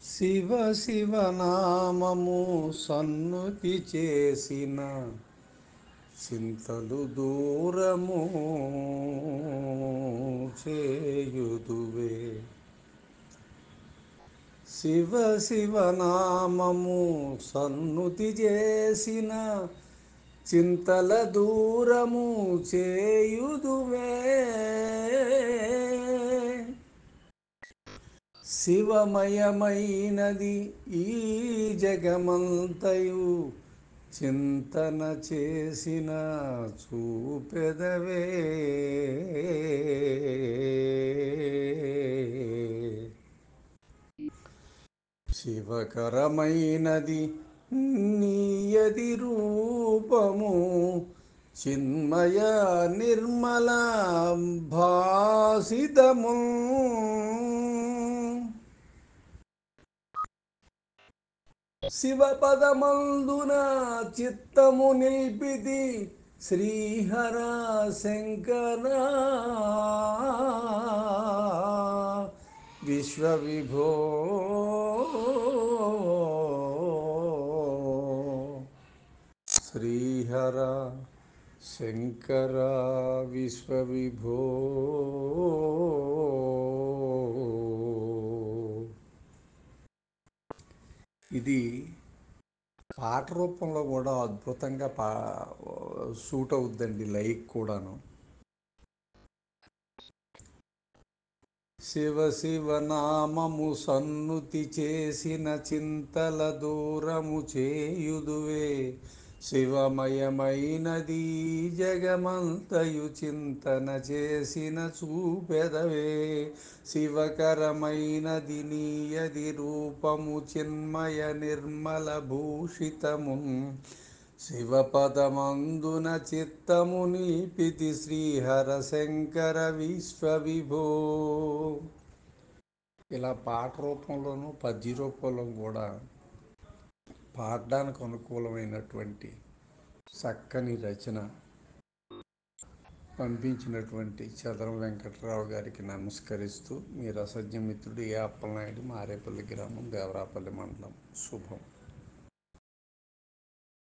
శివ శివ నామము సన్నుతి చేసిన చింతలు దూరము చేయుదువే శివ శివ నామము సన్నుతి చేసిన చింతల దూరము చేయుదువే శివమయమైనది ఈ జగమంతయు చింతన చేసిన చూపెదవే శివకరమైనది నీయది రూపము చిన్మయ నిర్మల భాసితము శివపదమందున చిత్తము నిల్పితి శ్రీహర శంకర విశ్వవిభో శ్రీహర శంకర విశ్వవిభో ఇది పాట రూపంలో కూడా అద్భుతంగా పా సూట్ అవుద్దండి లైక్ కూడాను శివ శివ నామము సన్నుతి చేసిన చింతల దూరము చేయుదువే శివమయమైనది జగమంతయు చింతన చేసిన చూపెదవే శివకరమైనది నీయది రూపము చిన్మయ నిర్మల భూషితము శివపదమందున చిత్తము నిల్పితి శ్రీహర శంకర విశ్వవిభో ఇలా పాట రూపంలోనూ పద్య రూపంలో కూడా పాడడానికి అనుకూలమైనటువంటి చక్కని రచన పంపించినటువంటి చదరం వెంకట్రావు గారికి నమస్కరిస్తూ మీ రసజ్ఞ మిత్రుడు ఏ అప్పలనాయుడు మారేపల్లి గ్రామం దేవరాపల్లి మండలం శుభం